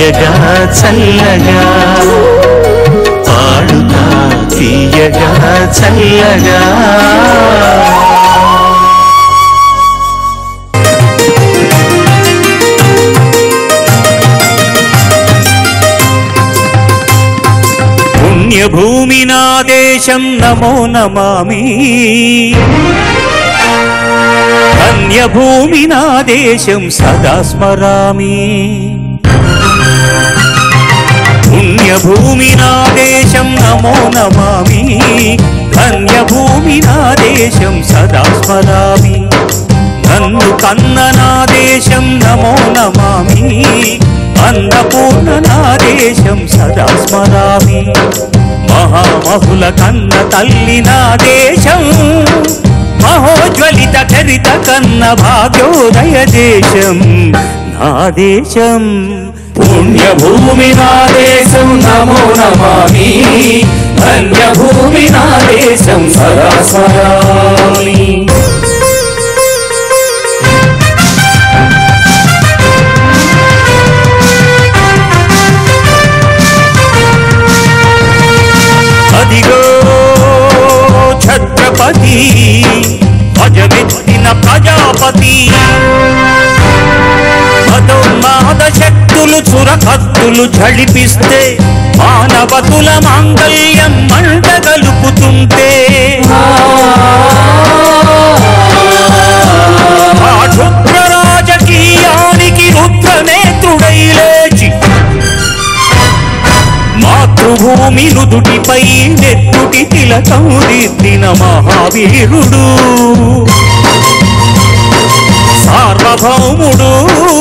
తీయగా చల్లగా పాడుతా తీయగా చల్లగా పుణ్యభూమి నా దేశం నమో నమామి ధన్యభూమి నా దేశం సదా స్మరామి పుణ్యభూమి నా దేశం నమో నమామి ధన్యభూమి నా దేశం సదా స్మరామి నన్ను కన్న నా దేశం నమో నమామి అన్నపూర్ణ నా దేశం సదా స్మరామి మహామహుల కన్న తల్లి నా దేశం మహోజ్వలిత చరిత కన్న భాగ్యోదయ దేశం నా దేశం పుణ్యభూమి నా దేశం నమో నమామి ధన్యభూమి నా దేశం సదా స్మరామి అదిగో ఛత్రపతి భజమెత్తిన ప్రజాపతి మదోన్మాద శక్తులు చురకత్తులు ఝళిపిస్తే మానవతుల మాంగళ్యం మంట గలుపుతుంటే ఆ క్షుద్ర రాజకీయానికి రుద్రనేత్రుడై లేచి మాతృభూమి నుదుటిపై నెత్తుటి తిలకం దిద్దిన మహావీరుడు సార్వభౌముడు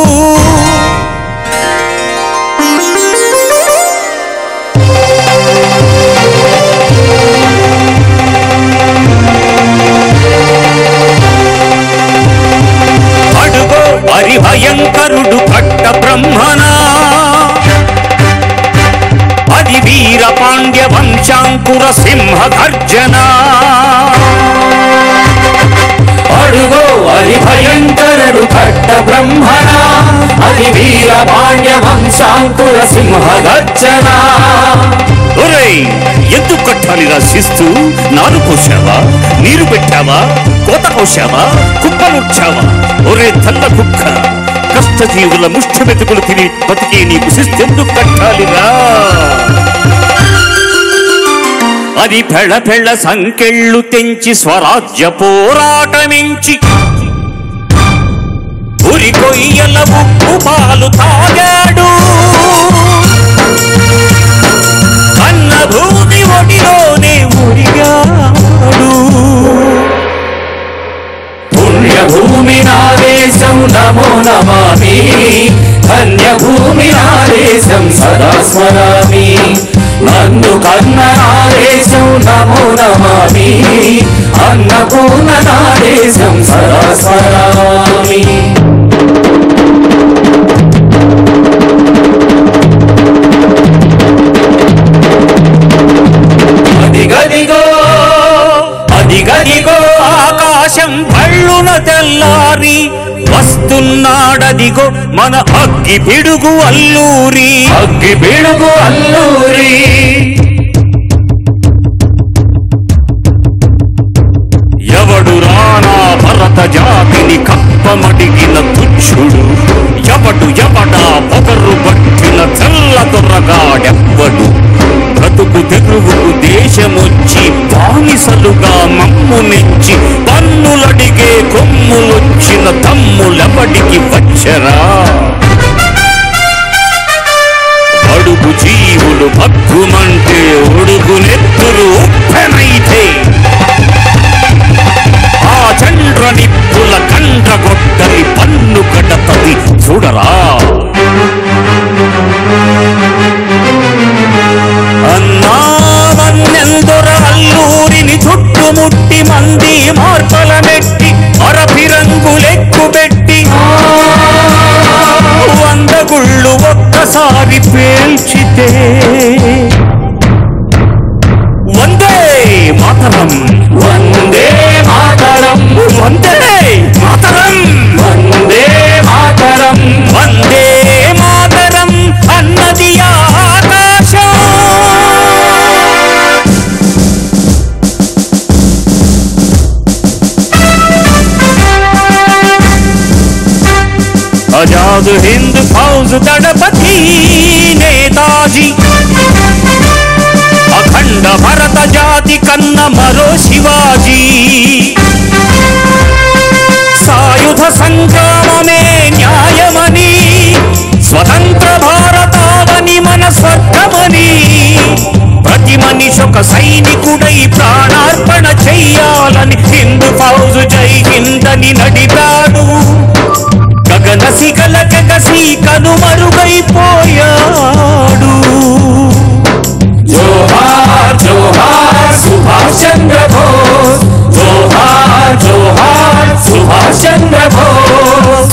అడుగో హరిభయంకరుడు భట్ట బ్రహ్మనా అది వీర పాండ్య వంశాంకుర సింహ గర్జన అడుగో అది భయంకరుడు కట్ట బ్రహ్మణ అది వీర పాండ్య వంశాంకుర సింహ గర్జన ఒరేయ్ ఎందుకు కట్టాలిరా శిస్తు నారు పోసావా నీరు పెట్టావా కోత కోసావా కుప్పలుచ్చావా ఒరే తల్ల కుక్క కష్టజీవుల ముష్టి మెతుకులు తిని బతికే నీకు శిస్తెందుకు కట్టాలిరా అది పెళ్ళ పెళ్ళ సంకెళ్ళు తెంచి స్వరాజ్య పోరాటమించి ఉరి కొయ్యల ఉప్పు పాలు తాగాడు అన్న భూమి ఒడిలోనే మురిగాడు పుణ్యభూమి నా దేశం నమో నమామి ధన్యభూమి నా దేశం సదా స్మరామి నన్ను కన్న నా దేశం నమో నమామి అన్నపూర్ణ నా దేశం సదా స్మరామి అదిగదిగో అదిగదిగో ఆకాశం పళ్ళున తెల్లారి వస్తున్నాడదిగో మన అగ్గి పిడుగు అల్లూరి అగ్గి పిడుగు అల్లూరి ఎవడు రానా భరత జాతిని కప్పమడిగిన తుచ్చుడు ఎవడు ఎవడా పొగరు పట్టిన తెల్ల దొరగాడెవ్వడు బ్రతుకు తెరువుకు దేశమొచ్చి బానిసలుగా మమ్మునిచ్చి పన్నులడిగే కొమ్ములొచ్చిన తమ్ములెవడికి వచ్చరా అడుగు జీవులు భగ్గుమంటే ఒడుగు నెత్తురు ఉప్పెనైతే ఆ చండ్ర నిప్పుల కండ్ర గొడ్డలి పన్ను గడపది చూడరా అన్నావన్నెందొర అల్లూరిని చుట్టుముట్టి మంది మార్పల మెట్టి అరపిరంగులెక్కుబెట్టి వంద గుళ్ళు ఒక్కసారి పేల్చితే వందే మాతరం వందే మాతరం వందే మాతరం వందే మాతరం వందే మాతరం అన్న ఆజాద్ హింద్ ఫౌజ్ దళపతి నేతాజీ అఖండ భరత జాతి కన్న మరో శివాజీ సాయుధ సంగ్రామమే న్యాయమని స్వతంత్ర భారతావని మన స్వర్గమని ప్రతి మనిషి ఒక సైనికుడై ప్రాణార్పణ చెయ్యాలని హిందూ ఫౌజు జై హిందని నడిపాడు గగన శిఖల గగసి కనుమరుగైపోయాడు జోహార్ జోహార్ సుభాష్ చంద్ర బోస్ జోహార్ జోహార్ సుభాష్ చంద్ర బోస్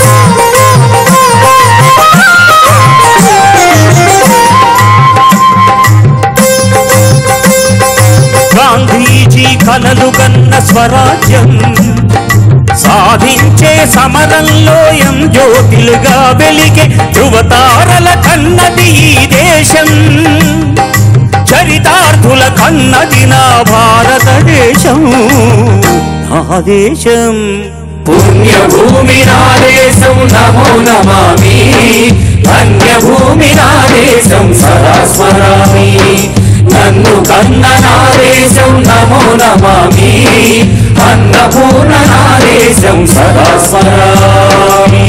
గాంధీజీ కలలు గన్న స్వరాజ్యం సాధించే సమరంలో ఎం జ్యోతిలుగా వెలిగే ధృవతారల కన్నది ఈ దేశం చరితార్థుల కన్నది నా భారతదేశం నా దేశం పుణ్యభూమి నా దేశం నమో నమామి ధన్యభూమి నా దేశం సదా స్మరామి నన్ను కన్న నా దేశం నమో నమామి అన్నపూర్ణ నా దేశం సదా స్మరామి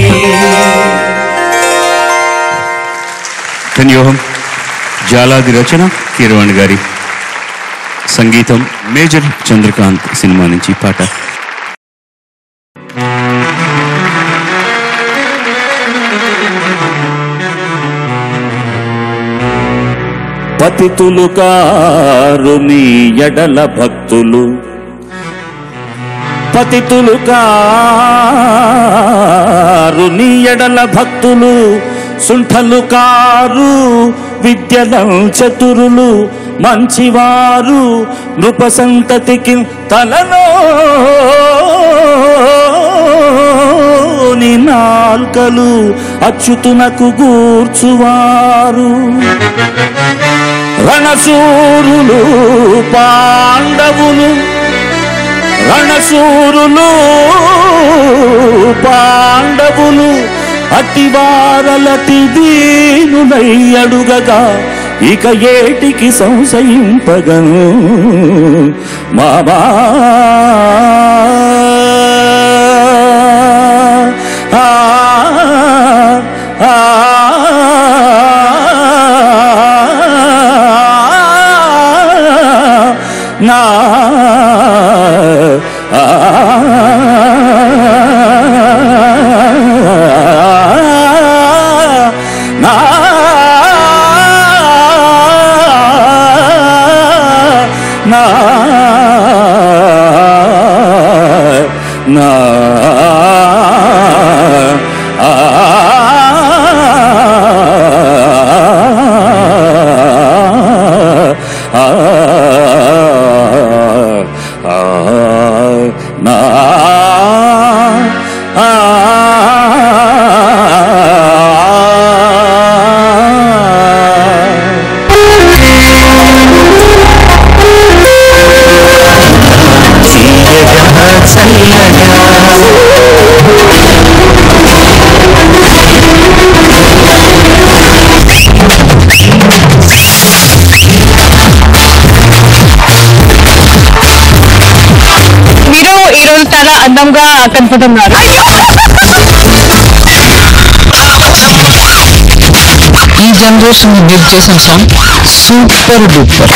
ధన్యోహం జాలాది రచన కీరవాణి గారి సంగీతం మేజర్ చంద్రకాంత్ సినిమా నుంచి ఈ పాట పతితులు కారు నీ ఎడల భక్తులు పతితులు కారు నీ ఎడల భక్తులు సుంఠలు కారు విద్యలం చతురులు మంచివారు నృప సంతతికి తలలో నాల్కలు అచ్యుతునకు గూర్చువారు రణసూరులు పాండవులు రణసూరులు పాండవులు అతివారలతి దీనులై అడుగగా ఇక ఏటికి సంశయింపగను మామా ఆ, ఆ, నా నా నా నా నా మీరు ఈ రోజు చాలా అందంగా కనపడుతున్నారు ఈ జనరేషన్ మీరు చేసిన సాంగ్ సూపర్ డూపర్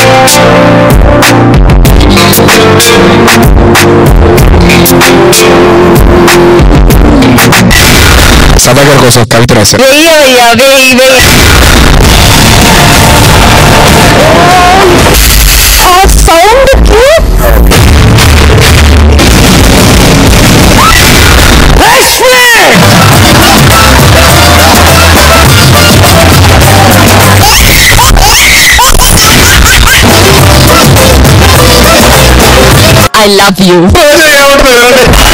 సభాగారి కోసం కవిత రాశారు వెయ్యవయ్యా వెయ్యి వెయ్యి ఆ సౌండ్ ఐ లవ్ యూ